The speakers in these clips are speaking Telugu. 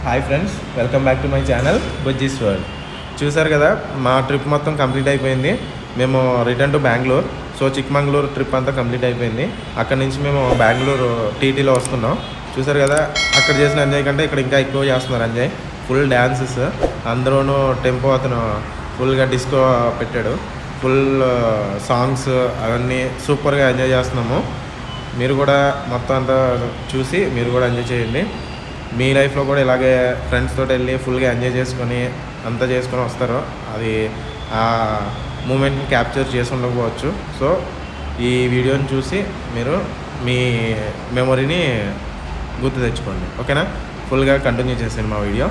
hi friends welcome back to my channel Bujjis world చూసారు కదా మా ట్రిప్ మొత్తం కంప్లీట్ అయిపోయింది మేము return to Bengaluru so Chikmagalur trip అంతా కంప్లీట్ అయిపోయింది అక్కడ నుంచి మేము బెంగళూరు టీటీలో వస్తున్నాం చూసారు కదా అక్కడ చేసిన ఎంజాయ్ కంటే ఇక్కడ ఇంకా ఎక్కువ చేస్తున్నారు ఎంజాయ్ ఫుల్ డ్యాన్సెస్ అందరూను టెంపో అతను ఫుల్గా డిస్కో పెట్టాడు ఫుల్ సాంగ్స్ అవన్నీ సూపర్గా ఎంజాయ్ చేస్తున్నాము మీరు కూడా మొత్తం అంతా చూసి మీరు కూడా ఎంజాయ్ చేయండి మీ లైఫ్లో కూడా ఇలాగే ఫ్రెండ్స్ తోటి వెళ్ళి ఫుల్గా ఎంజాయ్ చేసుకొని అంతా చేసుకొని వస్తారు అది ఆ మూమెంట్ని క్యాప్చర్ చేసి ఉండకపోవచ్చు సో ఈ వీడియోని చూసి మీరు మీ మెమొరీని గుర్తు తెచ్చుకోండి ఓకేనా ఫుల్గా కంటిన్యూ చేసాను మా వీడియో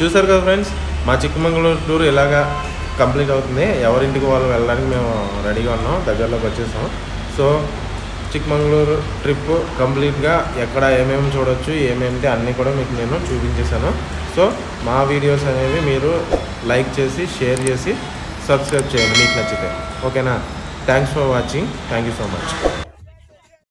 చూసారు కదా ఫ్రెండ్స్ మా చిక్కమంగళూరు టూర్ ఇలాగా కంప్లీట్ అవుతుంది ఎవరింటికి వాళ్ళు వెళ్ళడానికి మేము రెడీగా ఉన్నాం దగ్గరలోకి వచ్చేసాం సో చిక్కమంగళూరు ట్రిప్ కంప్లీట్గా ఎక్కడ ఏమేమి చూడొచ్చు ఏమేమిటి అన్నీ కూడా మీకు నేను చూపించేశాను సో మా వీడియోస్ అనేవి మీరు లైక్ చేసి షేర్ చేసి సబ్స్క్రైబ్ చేయండి మీకు నచ్చితే ఓకేనా thanks for watching thank you so much